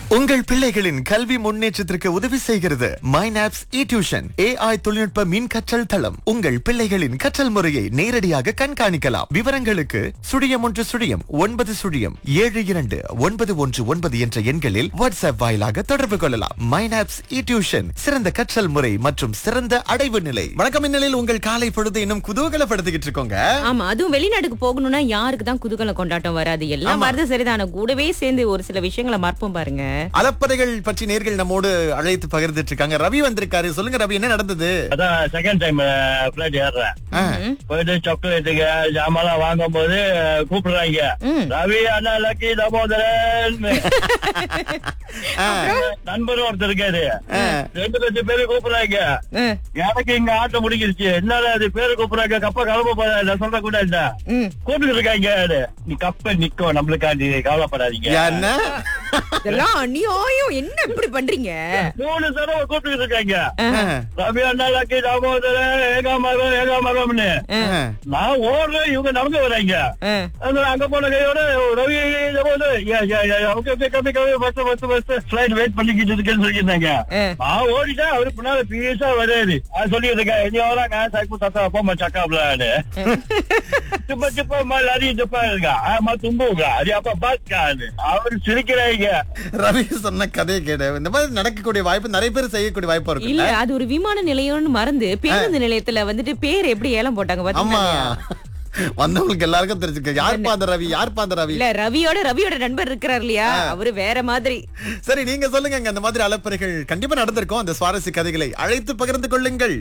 உங்கள் பிள்ளைகளின் கல்வி முன்னேற்றத்திற்கு உதவி செய்கிறது மைனாப்ஸ் இ டியூஷன் ஏஐ தொழில்நுட்ப மின் கற்றல் தளம் உங்கள் பிள்ளைகளின் கற்றல் முறையை நேரடியாக கண்காணிக்கலாம் விவரங்களுக்கு சுழியம் ஒன்று சுழியம் ஒன்பது சுழியம் ஏழு இரண்டு ஒன்பது ஒன்று ஒன்பது என்ற எண்களில் வாட்ஸ்அப் வாயிலாக தொடர்பு கொள்ளலாம் மைனாப்ஸ் இ டியூஷன் சிறந்த கற்றல் முறை மற்றும் சிறந்த அடைவு நிலை வணக்கம் இந்நிலையில் உங்கள் காலை பொழுது இன்னும் குதூகலப்படுத்திக்கிட்டு இருக்கோங்க ஆமா அதுவும் வெளிநாட்டுக்கு போகணும்னா யாருக்கு தான் குதூகல கொண்டாட்டம் வராது எல்லாம் வருது சரிதான கூடவே சேர்ந்து ஒரு சில விஷயங்களை மறப்போம் பாருங்க அலப்பறைகள் பற்றி நேர்கள் நம்மோடு அழைத்து பகிர்ந்துட்டு இருக்காங்க ரவி வந்திருக்காரு சொல்லுங்க ரவி என்ன நடந்தது அதான் செகண்ட் டைம் பிளைட் ஏறுறேன் ஆ. போயிட்டு சாக்லேட்டுக்கு ஜாமான் வாங்கும் போது கூப்பிடுறாங்க ம். ரவி அண்ணா லக்கி தாமோதரன் ஆ. நண்பர் ஒருத்தர் இருக்காரு ஆ. ரெண்டு லட்சம் பேரு கூப்பிடுறாங்க ம், எனக்கு இங்க ஆட்டம் முடிஞ்சிருச்சு என்னடா அது பேரு கூப்பிடுறாங்க கப்ப கிளம்ப போற நான் சொல்ற கூட இல்ல ம். கூப்பிட்டு இருக்காங்க நீ கப்ப நிக்கும் நம்மளுக்காண்டி கவலைப்படாதீங்க என்ன இதெல்லாம் அநியாயம் என்ன இப்படி பண்றீங்க மூணு தடவை கூப்பிட்டு இருக்காங்க ஆ. ரவி அண்ணா லக்கி தாமோதரன் ஏகா மகம் ஏகா மகம்னு ஆ. நான் ஓடுறேன் இவங்க நடந்து வராங்க ஆ, அதனால அங்க போன கையோட ரவி போது ஓகே ஓகே கம்மி கம்மி first first first flight wait பண்ணிக்கிட்டு இருக்கேன்னு சொல்லியிருந்தாங்க ஆ. நான் ஓடிட்டேன் அவரு பின்னால பீஸா வராது அது சொல்லியிருக்கேன் இனி வராங்க சைக்கு தத்தா போமா சக்காப்லான்னு சும்மா சும்மா லரி சுப்பா இருக்கா ஆமா தும்புங்க அது அப்ப பாஸ்கான்னு அவரு சிரிக்கிறாங்க ரவி சொன்ன கதையை கேடு இந்த மாதிரி நடக்கக்கூடிய வாய்ப்பு நிறைய பேர் செய்யக்கூடிய வாய்ப்பு இல்ல இருக்கு அது ஒரு விமான நிலையம்னு மறந்து பேருந்து நிலையத்துல வந்துட்டு பேர் எப்படி ஏலம் போட்டாங்க ஆமா பாத்தீங்களா வந்தவங்களுக்கு எல்லாருக்கும் தெரிஞ்சுக்க யார் அந்த ரவி யார் அந்த ரவி இல்ல ரவியோட ரவியோட நண்பர் இருக்கிறார் இல்லையா அவரு வேற மாதிரி சரி நீங்க சொல்லுங்க அந்த மாதிரி அலப்பறைகள் கண்டிப்பா நடந்திருக்கும் அந்த சுவாரஸ்ய கதைகளை அழைத்து பகிர்ந்து கொள்ளுங்கள்